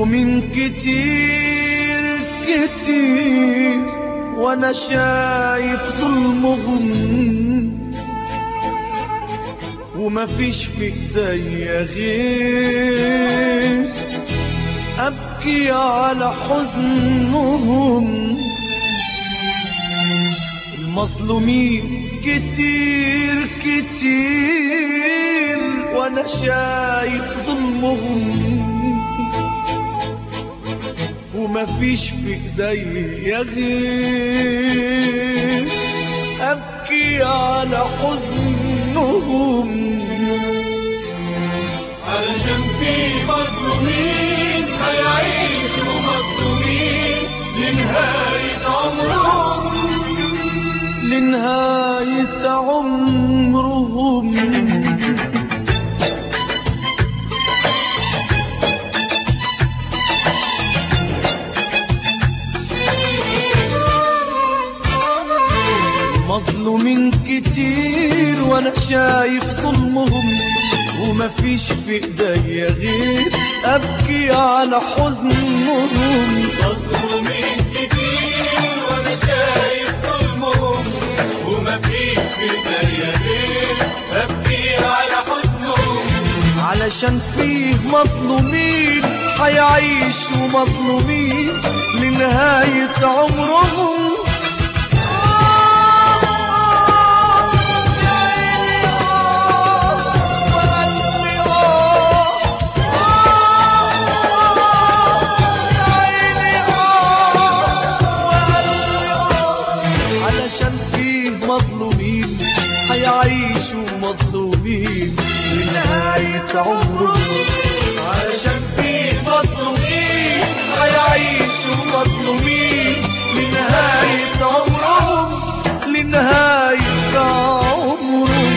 مظلومين كتير كتير وانا شايف ظلمهم ومفيش في ايديا غير ابكي على حزنهم المظلومين كتير كتير وانا شايف ظلمهم ومفيش في ايديا غير ابكي على حزنهم علشان في مظلومين هيعيشوا مظلومين لنهاية عمرهم لنهاية عمرهم مظلومين كتير وانا شايف ظلمهم ومفيش في ايديا غير ابكي على حزنهم مظلومين كتير وانا شايف ظلمهم ومفيش في ايديا غير ابكي على حزنهم علشان فيه مظلومين حيعيشوا مظلومين لنهاية عمرهم علشان فيه مظلومين حيعيشوا مظلومين لنهاية عمرهم علشان فيه مظلومين حيعيشوا مظلومين لنهاية عمرهم لنهاية عمرهم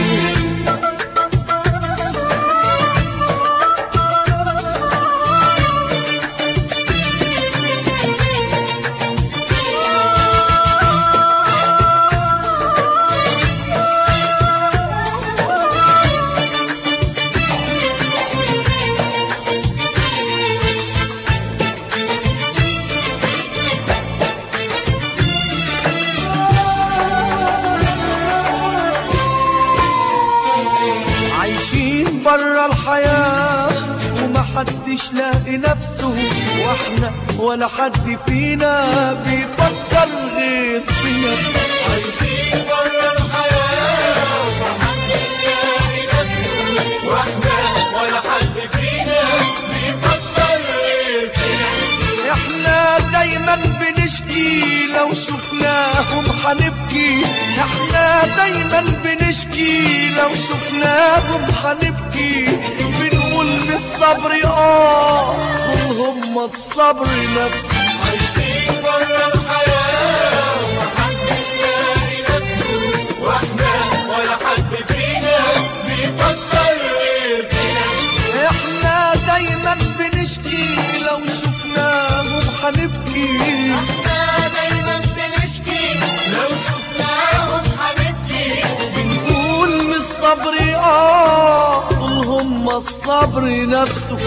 عايشين برا الحياة ومحدش لاقي نفسه واحنا ولا حد فينا بيفكر غير في نفسه عايشين برا الحياة ومحدش لاقي نفسه واحنا ولا حد فينا بيفكر غير فينا احنا دايما بنشكي لو شفناهم حنبكي احنا دايما بنشكي لو شفناهم حنبكي بنقول بالصبر اه دول هم الصبر نفسه عايشين برا الحياة ومحدش لاقي نفسه واحنا ولا حد فينا بيفكر غير فينا احنا دايما بنشكي لو شفناهم حنبكي احنا دايما بنشكي لو شفناهم حبيبتي بنقول من الصبر اه دول هم الصبر نفسه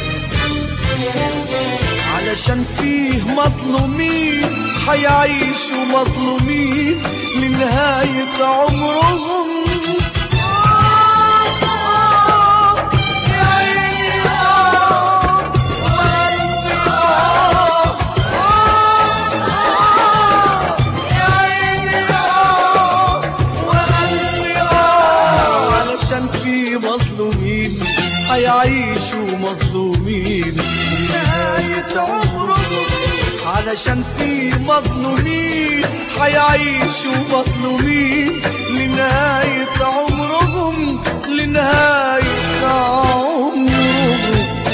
علشان فيه مظلومين حيعيشوا مظلومين لنهاية عمرهم يا عيني آه، وقلبي آه، آه، يا عيني آه، وقلبي آه، علشان في مظلومين حيعيشوا مظلومين لنهاية عمرهم علشان في مظلومين حيعيشوا مظلومين لنهاية عمرهم لنهاية عمرهم